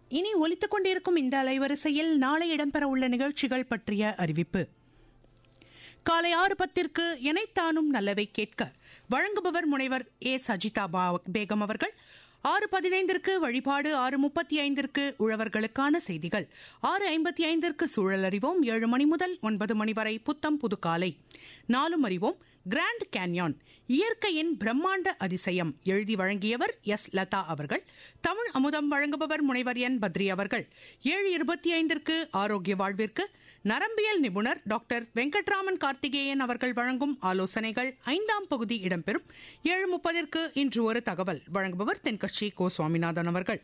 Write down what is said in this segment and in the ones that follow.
இனி ஒலித்துக் கொண்டிருக்கும் இந்த அலைவரிசையில் நாளை இடம்பெற உள்ள நிகழ்ச்சிகள் பற்றிய அறிவிப்பு காலை ஆறு பத்திற்கு எனைத்தானும் நல்லவை கேட்க வழங்குபவர் முனைவர் ஏ சஜிதா பா- பேகம் அவர்கள் ஆறு பதினைந்திற்கு வழிபாடு ஆறு முப்பத்தி ஐந்திற்கு உழவர்களுக்கான செய்திகள் ஆறு ஐம்பத்தி ஐந்திற்கு சூழல் அறிவோம் ஏழு மணி முதல் ஒன்பது மணி வரை புத்தம் புது காலை நாலும் அறிவோம் கிராண்ட் கேன்யான் இயற்கையின் பிரம்மாண்ட அதிசயம் எழுதி வழங்கியவர் எஸ் லதா அவர்கள் தமிழ் அமுதம் வழங்குபவர் முனைவர் என் பத்ரி அவர்கள் ஏழு இருபத்தி ஐந்திற்கு ஆரோக்கிய வாழ்விற்கு நரம்பியல் நிபுணர் டாக்டர் வெங்கட்ராமன் கார்த்திகேயன் அவர்கள் வழங்கும் ஆலோசனைகள் ஐந்தாம் பகுதி இடம்பெறும் ஏழு முப்பதிற்கு இன்று ஒரு தகவல் வழங்குபவர் தென்கட்சி கோ சுவாமிநாதன் அவர்கள்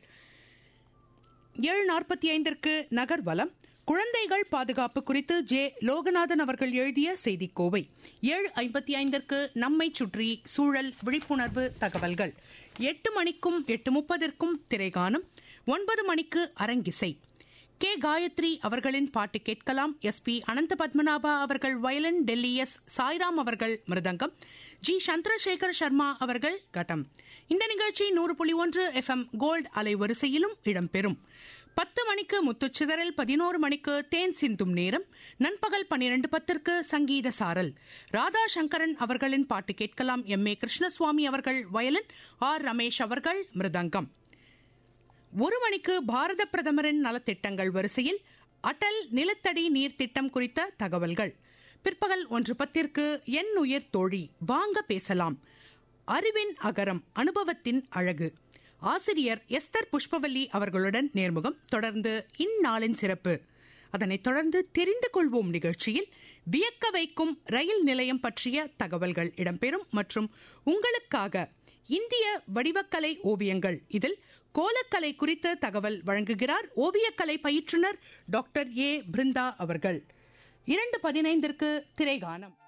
ஏழு நாற்பத்தி ஐந்திற்கு நகர்வலம் குழந்தைகள் பாதுகாப்பு குறித்து ஜே லோகநாதன் அவர்கள் எழுதிய செய்திக்கோவை ஏழு ஐம்பத்தி ஐந்திற்கு நம்மை சுற்றி சூழல் விழிப்புணர்வு தகவல்கள் எட்டு மணிக்கும் எட்டு முப்பதற்கும் திரைகாணும் ஒன்பது மணிக்கு அரங்கிசை கே காயத்ரி அவர்களின் பாட்டு கேட்கலாம் எஸ் பி அனந்த பத்மநாபா அவர்கள் வயலின் டெல்லி எஸ் சாய்ராம் அவர்கள் மிருதங்கம் ஜி சந்திரசேகர் சர்மா அவர்கள் கட்டம் இந்த நிகழ்ச்சி நூறு புள்ளி ஒன்று எஃப் எம் கோல்டு அலைவரிசையிலும் இடம்பெறும் பத்து மணிக்கு முத்துச்சிதறல் பதினோரு மணிக்கு தேன் சிந்தும் நேரம் நண்பகல் பன்னிரண்டு பத்திற்கு சங்கீத சாரல் ராதா சங்கரன் அவர்களின் பாட்டு கேட்கலாம் எம் ஏ கிருஷ்ணசுவாமி அவர்கள் வயலின் ஆர் ரமேஷ் அவர்கள் மிருதங்கம் ஒரு மணிக்கு பாரத பிரதமரின் நலத்திட்டங்கள் வரிசையில் அடல் நிலத்தடி நீர் திட்டம் குறித்த தகவல்கள் பிற்பகல் ஒன்று பத்திற்கு என் உயிர் தோழி வாங்க பேசலாம் அறிவின் அகரம் அனுபவத்தின் அழகு ஆசிரியர் எஸ்தர் புஷ்பவல்லி அவர்களுடன் நேர்முகம் தொடர்ந்து இந்நாளின் சிறப்பு அதனைத் தொடர்ந்து தெரிந்து கொள்வோம் நிகழ்ச்சியில் வியக்க வைக்கும் ரயில் நிலையம் பற்றிய தகவல்கள் இடம்பெறும் மற்றும் உங்களுக்காக இந்திய வடிவக்கலை ஓவியங்கள் இதில் கோலக்கலை குறித்த தகவல் வழங்குகிறார் ஓவியக்கலை பயிற்றுனர் டாக்டர் ஏ பிருந்தா அவர்கள் இரண்டு பதினைந்திற்கு திரைகானம்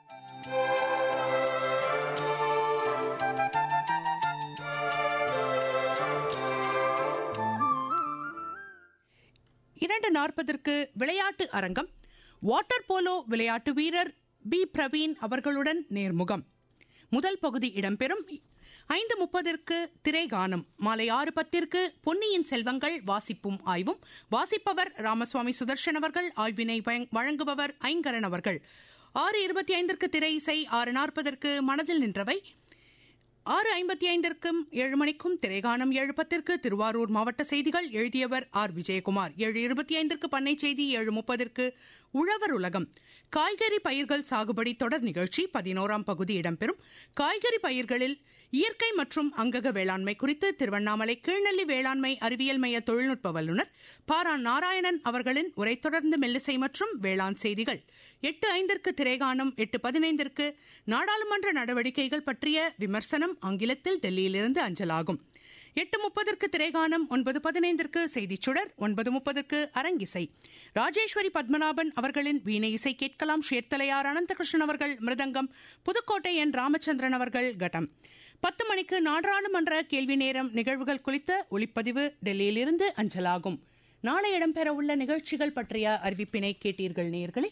இரண்டு நாற்பதற்கு விளையாட்டு அரங்கம் வாட்டர் போலோ விளையாட்டு வீரர் பி பிரவீன் அவர்களுடன் நேர்முகம் முதல் பகுதி இடம்பெறும் ஐந்து முப்பதற்கு திரைகானம் மாலை ஆறு பத்திற்கு பொன்னியின் செல்வங்கள் வாசிப்பும் ஆய்வும் வாசிப்பவர் ராமசுவாமி சுதர்ஷன் அவர்கள் ஆய்வினை வழங்- வழங்குபவர் ஐங்கரன் அவர்கள் ஆறு இருபத்தி ஐந்திற்கு திரை இசை ஆறு நாற்பதற்கு மனதில் நின்றவை ஆறு ஐம்பத்தி ஐந்திற்கும் ஏழு மணிக்கும் திரைகானம் ஏழு பத்திற்கு திருவாரூர் மாவட்ட செய்திகள் எழுதியவர் ஆர் விஜயகுமார் ஏழு இருபத்தி ஐந்திற்கு பண்ணை செய்தி ஏழு முப்பதற்கு உழவர் உலகம் காய்கறி பயிர்கள் சாகுபடி தொடர் நிகழ்ச்சி பதினோராம் பகுதி இடம்பெறும் காய்கறி பயிர்களில் இயற்கை மற்றும் அங்கக வேளாண்மை குறித்து திருவண்ணாமலை கீழ்நெல்லி வேளாண்மை அறிவியல் மைய தொழில்நுட்ப வல்லுநர் பாரா நாராயணன் அவர்களின் உரை தொடர்ந்து மெல்லிசை மற்றும் வேளாண் செய்திகள் எட்டு ஐந்திற்கு திரைகாணும் எட்டு பதினைந்திற்கு நாடாளுமன்ற நடவடிக்கைகள் பற்றிய விமர்சனம் ஆங்கிலத்தில் டெல்லியிலிருந்து அஞ்சலாகும் எட்டு முப்பதற்கு திரைகானம் ஒன்பது பதினைந்திற்கு செய்திச் சுடர் ஒன்பது முப்பதற்கு அரங்கிசை ராஜேஸ்வரி பத்மநாபன் அவர்களின் வீணை இசை கேட்கலாம் ஷேர்த்தலையார் அனந்தகிருஷ்ணன் அவர்கள் மிருதங்கம் புதுக்கோட்டை என் ராமச்சந்திரன் அவர்கள் கட்டம் பத்து மணிக்கு நாடாளுமன்ற கேள்வி நேரம் நிகழ்வுகள் குறித்த ஒளிப்பதிவு டெல்லியிலிருந்து அஞ்சலாகும் நாளை இடம்பெறவுள்ள நிகழ்ச்சிகள் பற்றிய அறிவிப்பினை கேட்டீர்கள் நேயர்களே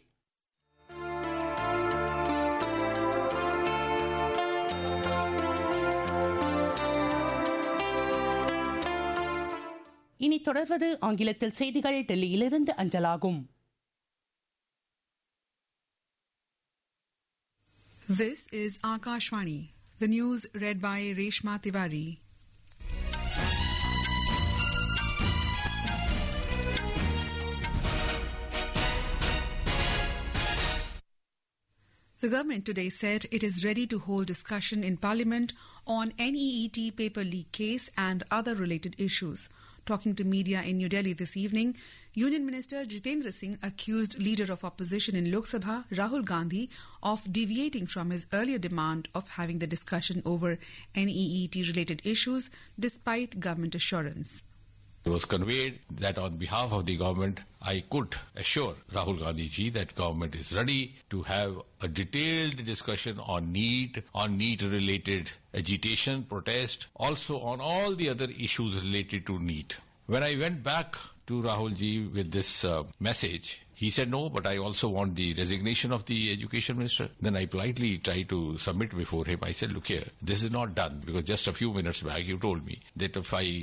இனி தொடர்வது ஆங்கிலத்தில் செய்திகள் டெல்லியிலிருந்து அஞ்சலாகும் This is Akashvani, the news read by Reshma Tiwari. The government today said it is ready to hold discussion in Parliament on NEET paper leak case and other related issues. Talking to media in New Delhi this evening, Union Minister Jitendra Singh accused leader of opposition in Lok Sabha, Rahul Gandhi, of deviating from his earlier demand of having the discussion over NEET related issues despite government assurance. It was conveyed that on behalf of the government, I could assure Rahul Gandhi ji that government is ready to have a detailed discussion on need, on need related agitation, protest, also on all the other issues related to need. When I went back to Rahul ji with this uh, message, he said, no, but I also want the resignation of the education minister. Then I politely tried to submit before him. I said, look here, this is not done because just a few minutes back you told me that if I